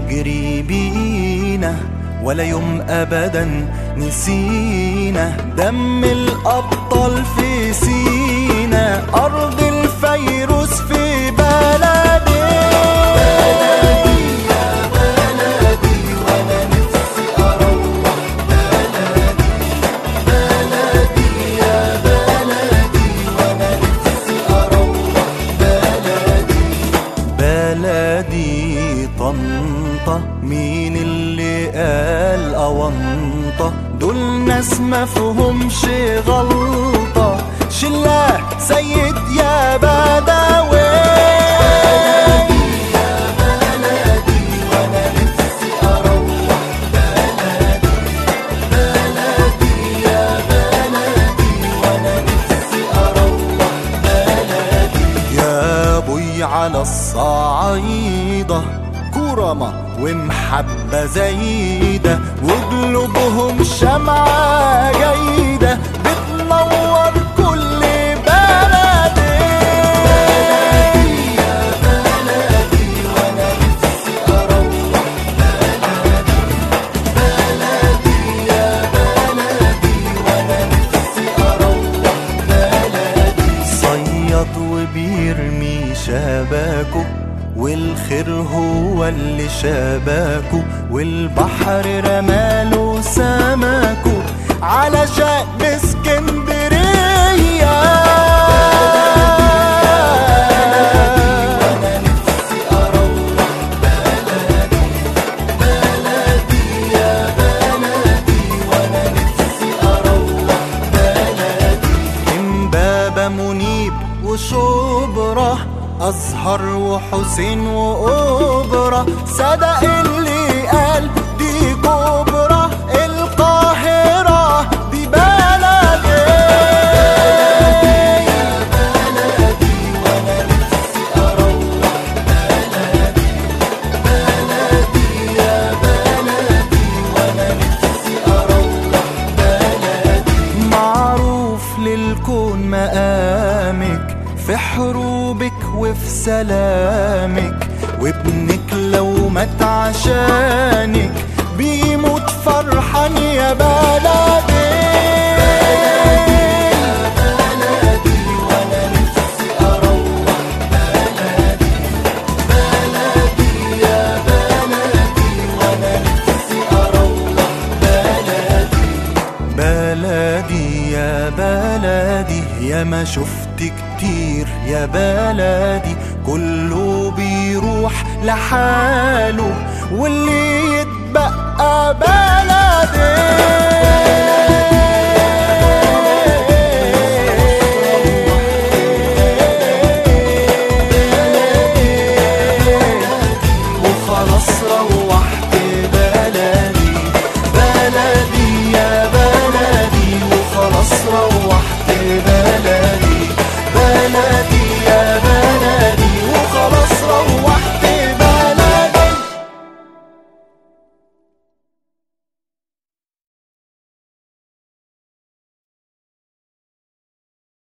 بيجري بينا ولا يوم ابدا نسينا دم الابطال في سينا ارض الفيروس في بلدي بلدي يا بلدي وانا نفسي اروح بلدي بلدي يا بلدي وانا نفسي اروح بلدي بلدي طنطا مين اللي قال أونطة دول ناس مفهومش غلطة شلاه سيد يا بدوي بلدي يا بلدي وانا نفسي اروح بلدي بلدي يا بلدي وانا نفسي اروح بلدي يا بوي على الصعايدة كرمة ومحبة زايدة وقلوبهم شمعة جيدة بتنور كل بلدي يا بلدي وانا نفسي اروح بلدي بلدي يا بلدي وانا نفسي اروح بلدي صياد وبيرمي شباكه والخير هو اللي شباكه والبحر رماله سمكه على شأن اسكندرية وانا نفسي اروح بلدي بلدي يا بلدي وانا نفسي اروح بلدي امبابة منيب وشبرة أزهر وحسين وأوبرا صدق اللي قال دي كبرى القاهرة دي بلدي يا بلدي وأنا نفسي أروح بلدي بلدي يا بلدي وأنا نفسي أروح بلدي معروف للكون مقامك في حروبك وفي سلامك وابنك لو مات عشانك بيموت فرحان يا بلدي يا بلدي وانا نفسي اروح بلدي بلدي يا بلدي وانا نفسي اروح بلدي بلدي يا بلدي يا ما شفت كتير يا بلدي كله بيروح لحاله واللي يتبقى بلدي وخلاص روحت